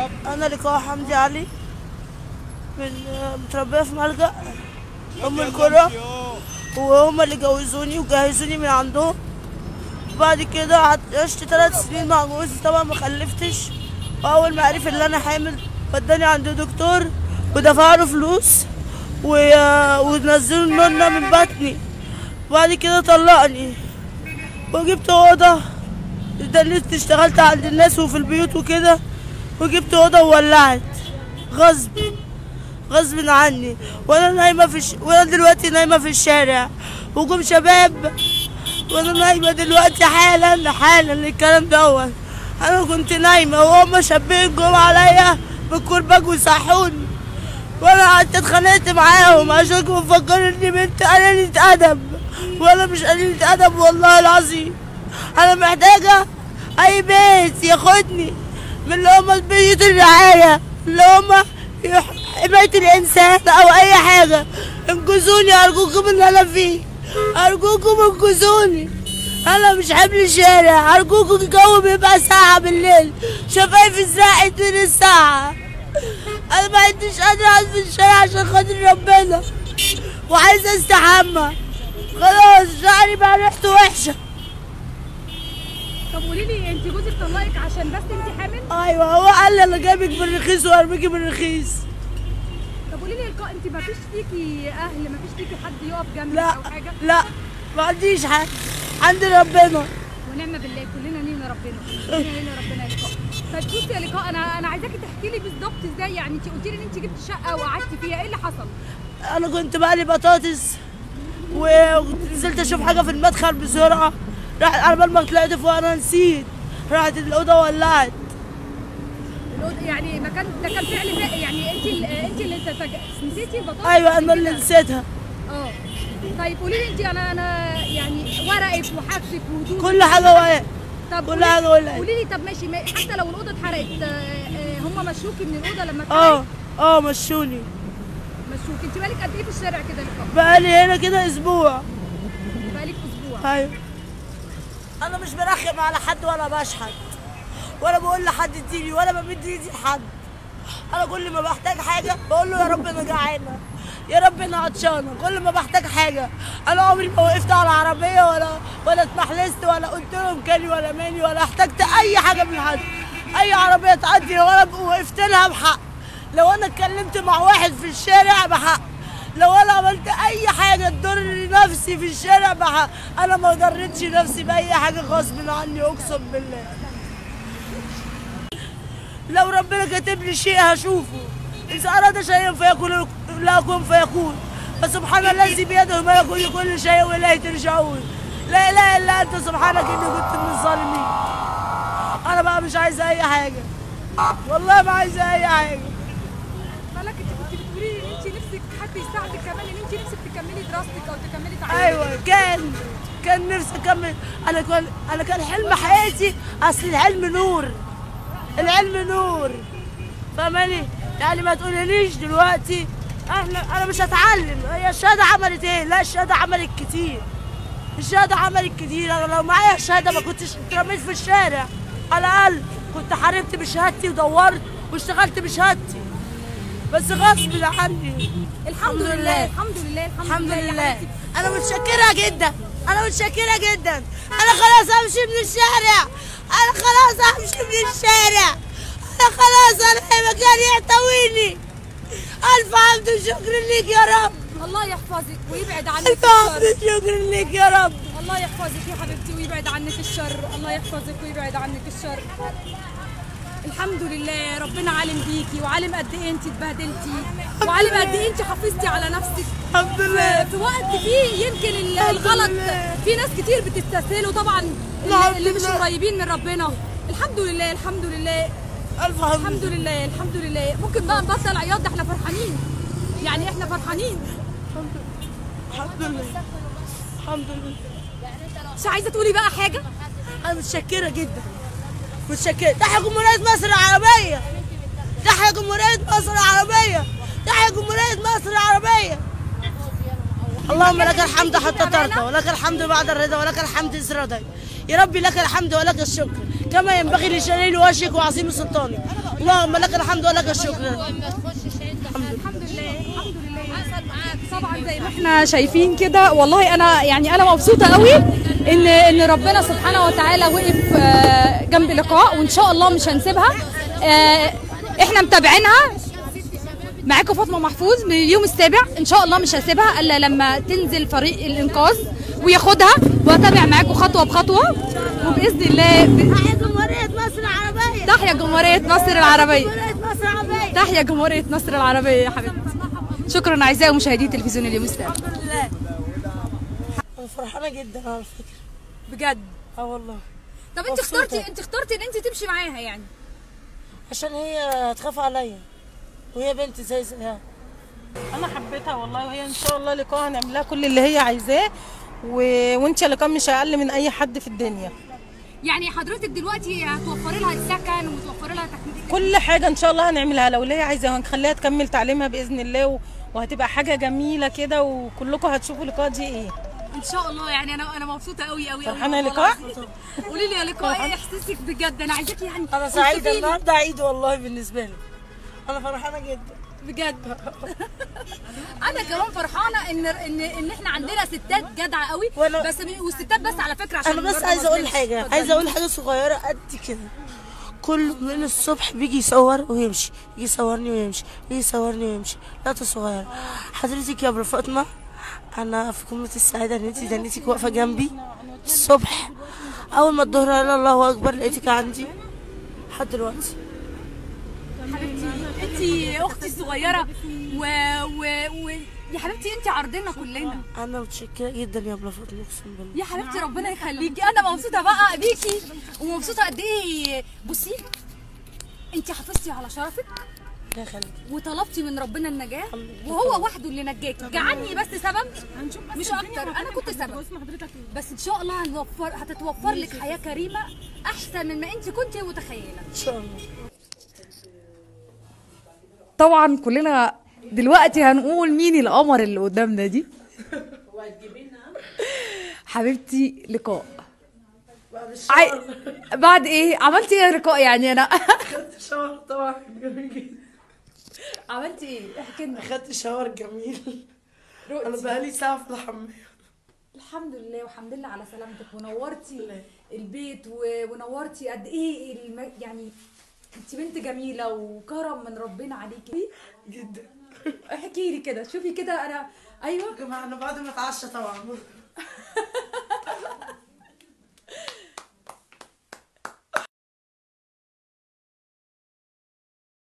انا لقاء حمدي علي من متربيه في ملجأ ام القرى وهم اللي جوزوني وجهزوني من عندهم بعد كده قعدت- عشت ثلاث سنين مع جوزي طبعا ما خلفتش واول ما عرف ان انا حامل وداني عند دكتور ودفع له فلوس و... ونزلوا النونة من بطني وبعد كده طلقني وجبت اوضه اتدلست اشتغلت عند الناس وفي البيوت وكده وجبت اوضه وولعت غصب غصب عني وانا نايمه في الش... وانا دلوقتي نايمه في الشارع وجم شباب وانا نايمه دلوقتي حالا حالا الكلام دوت انا كنت نايمه وهم شابين جم عليا بالكرباج وصحوني وانا قعدت اتخانقت معاهم عشان كانوا مفكرين اني بنت قليلة ادب وانا مش قليلة ادب والله العظيم انا محتاجة اي بيت ياخدني من اللي هما البيوت الرعاية اللي هما يح- حماية الانسان او اي حاجة انقذوني ارجوكم اللي انا فيه ارجوكم انقذوني انا مش حمل الشارع ارجوكم الجو بيبقى ساعة بالليل شفايفي زرقت من الساعة انا ما عدتش قادرة اقعد في الشارع عشان خاطر ربنا وعايزة استحمى خلاص شعري بقى ريحته وحشة طب قولي لي انت جوزك طلقك عشان بس انت حامل ايوه هو قال لي انا جايبك بالرخيص وارميكي بالرخيص طب قولي لي يا لقاء انت ما فيش فيكي اهل ما فيش فيكي حد يقف جنبك لا او حاجه لا ما عنديش حاجة عند ربنا ونعم بالله كلنا لينا ربنا كلنا لينا ربنا يا لقاء طيب بصي يا لقاء انا انا عايزاكي تحكي لي بالظبط ازاي يعني انت قلتي لي ان انت جبتي شقه وقعدتي فيها ايه اللي حصل انا كنت بقلي بطاطس ونزلت اشوف حاجة في المدخل بسرعة راحت على بال ما طلعت فوق انا نسيت راحت الأوضة ولعت الأوضة- يعني ما كان ده كان فعل فعل يعني انت ال- انت اللي تفاجأ- نسيتي البطاطس ايوه انا كده؟ اللي نسيتها اه طيب قولي لي انت انا انا يعني ورقك وحاجتك وهدومك كل حاجة وقعت طب كل قولي- حاجة ولعت. قولي لي طب ماشي ما- حتى لو الاوضه اتحرقت آه، آه، هم مشوكي من الاوضه لما اه اتحرقت اه مشوني مشوكي انت بقالك قد ايه في الشارع كده لقاء بقالي هنا كده اسبوع بقالك اسبوع ايوه انا مش برخم على حد ولا بشحت ولا بقول لحد اديني ولا بمد ايدي لحد انا كل ما بحتاج حاجه بقول له يا رب انا جعانه يا رب انا عطشانه كل ما بحتاج حاجه انا عمري ما وقفت على عربيه ولا ولا اتمحلست ولا قلت لهم كاني ولا ماني ولا احتجت اي حاجه من حد اي عربيه تعدي ولا وقفت لها بحق لو انا اتكلمت مع واحد في الشارع بحق لو انا عملت اي حاجه تضر نفسي في الشارع بحق انا ما ضرتش نفسي باي حاجه غصب عني اقسم بالله لو ربنا كاتب لي شيء هشوفه اذا اراد شيئا فيكون لا يكون فيكون فسبحان الذي بيده ملك كل شيء واليه ترجعون لا اله الا انت سبحانك اني كنت من الظالمين انا بقى مش عايزه اي حاجه والله ما عايزه اي حاجه مالك انت كنت بتقولي لي ان انت نفسك حد يساعدك كمان ان انت نفسك تكملي دراستك او تكملي تعليمك ايوه كان كان نفسي اكمل انا كان انا كان حلم حياتي اصل العلم نور العلم نور فاهماني يعني ما تقوليليش دلوقتي احنا انا مش هتعلم هي الشهاده عملت ايه لا الشهاده عملت كتير الشهاده عملت كتير انا لو معايا شهاده ما كنتش اترميت في الشارع على الاقل كنت حاربت بشهادتي ودورت واشتغلت بشهادتي بس غصب عني الحمد لله الحمد لله الحمد يا لله حبيبتي. انا متشكره جدا انا متشكره جدا انا خلاص امشي من الشارع انا خلاص امشي من الشارع انا خلاص انا مكاني يحتويني الف حمد وشكر ليك يا رب الله يحفظك ويبعد عنك الف حمد الشر وشكر ليك يا رب الله يحفظك يا حبيبتي ويبعد عنك الشر الله يحفظك ويبعد عنك الشر الحمد لله ربنا عالم بيكي وعالم قد ايه انت اتبهدلتي وعالم قد ايه انت حافظتي على نفسك الحمد لله في وقت فيه يمكن ال- الغلط لله. في ناس كتير بتستسهله طبعا الحمد اللي مش لله. قريبين من ربنا الحمد لله الحمد لله الف حمد الحمد لله الحمد لله ممكن بقى نبطل عياط ده احنا فرحانين يعني احنا فرحانين الحمد لله الحمد لله مش عايزه تقولي بقى حاجه انا متشكره جدا متشكره تحيا جمهوريه مصر العربيه تحيا جمهوريه مصر العربيه تحيا جمهوريه مصر العربيه اللهم لك الحمد حتى ترضى ولك الحمد بعد الرضا ولك الحمد إذ رضيت يا ربي لك الحمد ولك الشكر كما ينبغي لجليل وجهك وعظيم سلطانك اللهم لك الحمد ولك الشكر الحمد لله الحمد لله طبعا زي ما احنا شايفين كده والله انا يعني انا مبسوطه قوي ان ان ربنا سبحانه وتعالى وقف آه، جنب لقاء وان شاء الله مش هنسيبها آه، احنا متابعينها معاكم فاطمه محفوظ من اليوم السابع ان شاء الله مش هسيبها الا لما تنزل فريق الانقاذ وياخدها واتابع معاكم خطوه بخطوه وباذن الله ب... تحيا جمهورية مصر العربية تحيا جمهوريه مصر العربيه جمهورية مصر العربية تحيا جمهورية مصر العربية يا حبيبتي شكرا أعزائي مشاهدي تلفزيون اليوم السابع الحمد لله انا فرحانة جدا على فكرة بجد اه والله طب انت مبسوطة. اخترتي انت اخترتي ان انت تمشي معاها يعني عشان هي تخاف عليا وهي بنتي زي زيها انا حبيتها والله وهي ان شاء الله لقاء هنعمل لها كل اللي هي عايزاه و... وانت لقاء مش اقل من اي حد في الدنيا يعني حضرتك دلوقتي هتوفري لها السكن وتوفري لها تكليف كل حاجه ان شاء الله هنعملها لو اللي هي عايزاه وهنخليها تكمل تعليمها باذن الله و... وهتبقى حاجه جميله كده وكلكم هتشوفوا لقاء دي ايه ان شاء الله يعني انا انا مبسوطه قوي قوي فرحانة يا لقاء؟ قولي لي يا لقاء ايه احساسك بجد انا عايزاكي يعني انا سعيدة توصفي لي. النهاردة عيد والله بالنسبة لي انا فرحانة جدا بجد انا كمان فرحانه ان ان ان احنا عندنا ستات جدعه قوي وأنا- بس والستات بس على فكره عشان انا بس برضه عايزة ما اقول أظلمش. حاجة اتفضلي. عايزة اقول حاجة صغيرة قد كده كل من الصبح بيجي يصور ويمشي يجي يصورني ويمشي يجي يصورني ويمشي لا صغيرة حضرتك يا ابو فاطمة انا في قمة السعادة ان انت دنيتك واقفة جنبي الصبح اول ما الظهر قال الله اكبر لقيتك عندي لحد دلوقتي حبيبتي انت اختي الصغيره و... و... و... يا حبيبتي انت عرضنا كلنا انا متشكرة جدا يا ابو فاطمة اقسم بالله يا حبيبتي ربنا يخليكي انا مبسوطه بقى بيكي ومبسوطه قد ايه بصي انت حافظتي على شرفك الله يخليك وطلبتي من ربنا النجاه وهو وحده اللي نجاكي جعلني بس سبب مش اكتر انا كنت سبب بس ان شاء الله هنوفر هتتوفر لك حياه كريمه احسن من ما انت كنت متخيله ان شاء الله طبعا كلنا دلوقتي هنقول مين القمر اللي قدامنا دي حبيبتي لقاء عي... بعد ايه عملتي ايه يا لقاء يعني انا خدت شاور طبعا جميل جدا عملتي ايه احكي لنا خدت شاور جميل انا بقالي ساعة في الحمام الحمد لله والحمد لله على سلامتك ونورتي البيت و- ونورتي قد ايه الم... يعني انت بنت جميله وكرم من ربنا عليكي جدا احكي لي كده شوفي كده انا ايوه يا جماعة انا بعد ما اتعشى طبعا